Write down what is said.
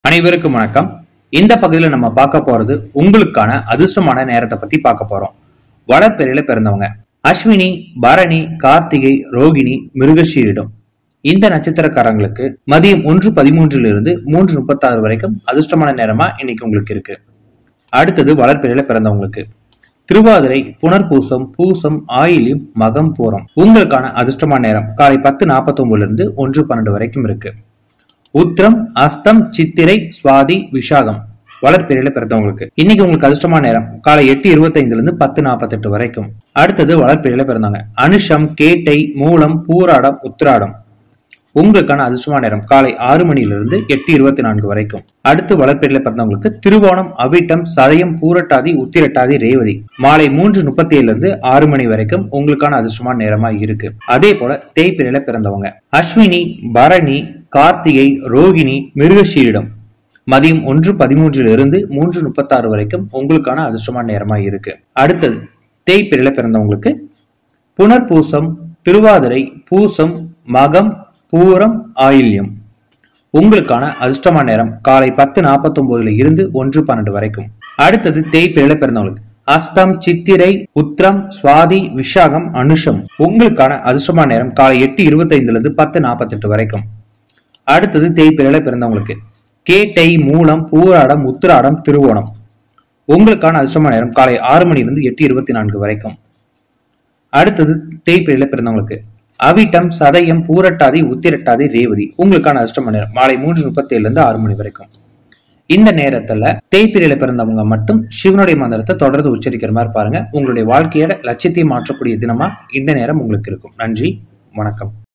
அனைவருக்கும் வணக்கம் இந்த பகுதியில நம்ம பார்க்க போறது உங்களுக்கான அதிர்ஷ்டமான நேரத்தை பத்தி பார்க்க போறோம் வளர்ப்பெரியில பிறந்தவங்க அஸ்வினி பரணி கார்த்திகை ரோகிணி மிருகஷீரிடம் இந்த நட்சத்திரக்காரங்களுக்கு மதியம் ஒன்று பதிமூன்றுல இருந்து மூன்று முப்பத்தாறு வரைக்கும் அதிர்ஷ்டமான நேரமா இன்னைக்கு உங்களுக்கு இருக்கு அடுத்தது வளர்ப்பெரியில பிறந்தவங்களுக்கு திருவாதிரை புனர்பூசம் பூசம் ஆயிலியம் மகம் பூரம் உங்களுக்கான அதிர்ஷ்டமான நேரம் காலை பத்து நாற்பத்தி இருந்து ஒன்று பன்னெண்டு வரைக்கும் இருக்கு உத்திரம் அஸ்தம் சித்திரை சுவாதி விஷாகம் வளர்ப்பிறையில பிறந்தவங்களுக்கு இன்னைக்கு உங்களுக்கு அதிர்ஷ்டமான நேரம் காலை எட்டு இருபத்தைந்துல இருந்து பத்து நாற்பத்தெட்டு வரைக்கும் அடுத்தது வளர்ப்பிறையில பிறந்தாங்க அனுஷம் கேட்டை மூலம் பூராடம் உத்திராடம் உங்களுக்கான அதிர்ஷ்டமான நேரம் காலை ஆறு மணியிலிருந்து எட்டு இருபத்தி நான்கு வரைக்கும் அடுத்து வளர்ப்பிறையில பிறந்தவங்களுக்கு திருவோணம் அவிட்டம் சதயம் பூரட்டாதி உத்திரட்டாதி ரேவதி மாலை மூன்று முப்பத்தி ஏழுல இருந்து ஆறு மணி வரைக்கும் உங்களுக்கான அதிர்ஷ்டமான நேரமா இருக்கு அதே போல தேய்பிரையில பிறந்தவங்க அஸ்வினி பரணி கார்த்திகை ரோகிணி மிருகஷீரிடம் மதியம் ஒன்று பதிமூன்றில் இருந்து மூன்று முப்பத்தாறு வரைக்கும் உங்களுக்கான அதிர்ஷ்டமான நேரமா இருக்கு அடுத்தது தேய்பிரையில பிறந்தவங்களுக்கு புனர்பூசம் திருவாதிரை பூசம் மகம் பூரம் ஆயில்யம் உங்களுக்கான அதிர்ஷ்டமான நேரம் காலை பத்து நாற்பத்தி ஒன்பதுல இருந்து ஒன்று பன்னெண்டு வரைக்கும் அடுத்தது தேய்பிரையில பிறந்தவங்களுக்கு அஸ்தம் சித்திரை உத்திரம் சுவாதி விஷாகம் அனுஷம் உங்களுக்கான அதிர்ஷ்டமான நேரம் காலை எட்டு இருபத்தைந்துல இருந்து பத்து நாற்பத்தெட்டு வரைக்கும் அடுத்தது தேய்பிரையில பிறந்தவங்களுக்கு கேட்டை மூலம் பூராடம் உத்திராடம் திருவோணம் உங்களுக்கான அதிர்ஷ்டமான நேரம் காலை ஆறு மணிலிருந்து எட்டு இருபத்தி நான்கு வரைக்கும் அடுத்தது தேய்பிரையில பிறந்தவங்களுக்கு அவிட்டம் சதயம் பூரட்டாதி உத்திரட்டாதி ரேவதி உங்களுக்கான அதிர்ஷ்டமான நேரம் மாலை மூன்று முப்பத்தி ஏழுல இருந்து ஆறு மணி வரைக்கும் இந்த நேரத்துல தேய்பிரையில பிறந்தவங்க மட்டும் சிவனுடைய மந்திரத்தை தொடர்ந்து உச்சரிக்கிற மாதிரி பாருங்க உங்களுடைய வாழ்க்கையோட லட்சியத்தை மாற்றக்கூடிய தினமா இந்த நேரம் உங்களுக்கு இருக்கும் நன்றி வணக்கம்